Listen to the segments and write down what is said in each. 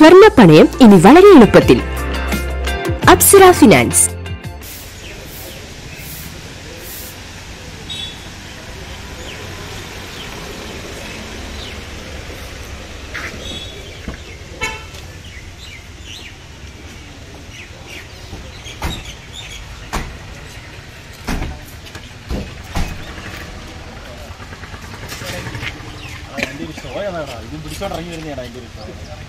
സ്വർണ്ണ പണയം ഇനി വളരെ എളുപ്പത്തിൽ അപ്സര ഫിനാൻസ് അതിന്റെ ഒരു ഷോ ഏതാടാ ഇതും പിടിച്ചോണ്ടിറങ്ങി വരുന്നതാണ് അതിന്റെ ഒരു ഷോ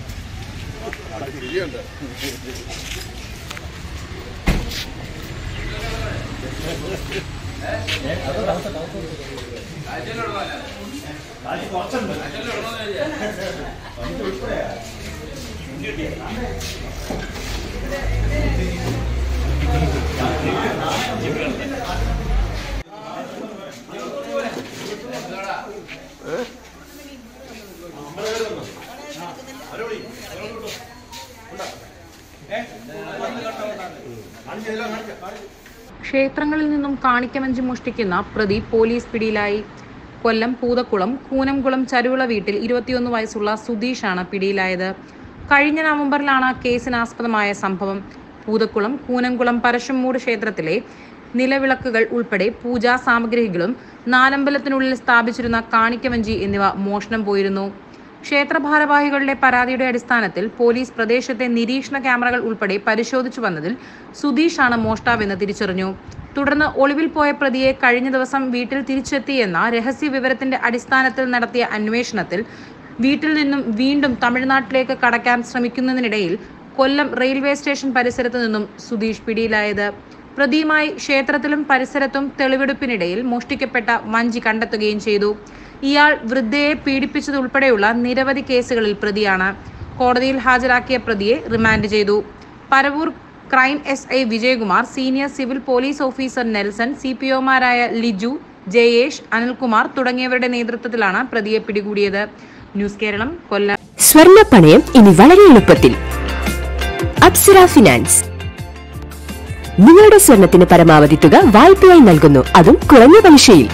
ക്ഷേത്രങ്ങളിൽ നിന്നും കാണിക്കമഞ്ചി മോഷ്ടിക്കുന്ന പ്രതി പോലീസ് പിടിയിലായി കൊല്ലം പൂതക്കുളം കൂനംകുളം ചരുവിള വീട്ടിൽ ഇരുപത്തിയൊന്ന് വയസ്സുള്ള സുധീഷാണ് പിടിയിലായത് കഴിഞ്ഞ നവംബറിലാണ് കേസിനാസ്പദമായ സംഭവം പൂതക്കുളം കൂനംകുളം പരശുമൂട് ക്ഷേത്രത്തിലെ നിലവിളക്കുകൾ ഉൾപ്പെടെ പൂജാ സാമഗ്രികളും നാലമ്പലത്തിനുള്ളിൽ സ്ഥാപിച്ചിരുന്ന കാണിക്കവഞ്ചി എന്നിവ മോഷണം പോയിരുന്നു ക്ഷേത്ര ഭാരവാഹികളുടെ പരാതിയുടെ അടിസ്ഥാനത്തിൽ പോലീസ് പ്രദേശത്തെ നിരീക്ഷണ ക്യാമറകൾ ഉൾപ്പെടെ പരിശോധിച്ചു വന്നതിൽ സുധീഷാണ് മോഷ്ടാവെന്ന് തിരിച്ചറിഞ്ഞു തുടർന്ന് ഒളിവിൽ പോയ പ്രതിയെ കഴിഞ്ഞ ദിവസം വീട്ടിൽ തിരിച്ചെത്തിയെന്ന രഹസ്യ വിവരത്തിന്റെ അടിസ്ഥാനത്തിൽ നടത്തിയ അന്വേഷണത്തിൽ വീട്ടിൽ നിന്നും വീണ്ടും തമിഴ്നാട്ടിലേക്ക് കടക്കാൻ ശ്രമിക്കുന്നതിനിടയിൽ കൊല്ലം റെയിൽവേ സ്റ്റേഷൻ പരിസരത്ത് നിന്നും സുധീഷ് പിടിയിലായത് പ്രതിയുമായി ക്ഷേത്രത്തിലും പരിസരത്തും തെളിവെടുപ്പിനിടയിൽ മോഷ്ടിക്കപ്പെട്ട വഞ്ചി കണ്ടെത്തുകയും ചെയ്തു ഇയാൾ വൃദ്ധയെ പീഡിപ്പിച്ചതുൾപ്പെടെയുള്ള നിരവധി കേസുകളിൽ പ്രതിയാണ് കോടതിയിൽ ഹാജരാക്കിയ പ്രതിയെ റിമാൻഡ് ചെയ്തു Paravur crime S I Vijayakumar senior civil police officer Nelson C P ഒമാരായ ലിജു ജയേഷ് അനിൽകുമാർ തുടങ്ങിയവരുടെ നേതൃത്വത്തിലാണ് പ്രതിയെ പിടികൂടിയത് ന്യൂസ് കേരളം കൊല്ലം സ്വർണ്ണ പണയം ഇനി വളരെ എളുപ്പത്തിൽ അപ്സര ഫിനാൻസ് നിങ്ങളുടെ സ്വർണത്തിന് പരമാവധി തുക വായ്പയായി നൽകുന്നു അതും കുറഞ്ഞ പലിശയിൽ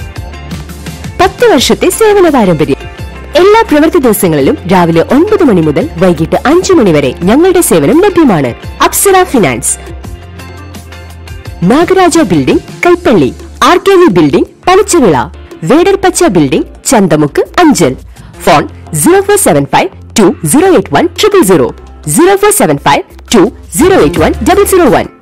പത്ത് വർഷത്തെ സേവന പാരമ്പര്യം എല്ലാ പ്രവൃത്തി ദിവസങ്ങളിലും രാവിലെ ഒൻപത് മണി മുതൽ വൈകിട്ട് അഞ്ചു മണി വരെ ഞങ്ങളുടെ സേവനം ലഭ്യമാണ് Apsara finance Nagaraja building Kaipally R K V building Panachavila Vedarpacha building Chanthamukku Anchal phone zero four seven five two zero eight one triple zero zero four seven five two zero eight one double zero one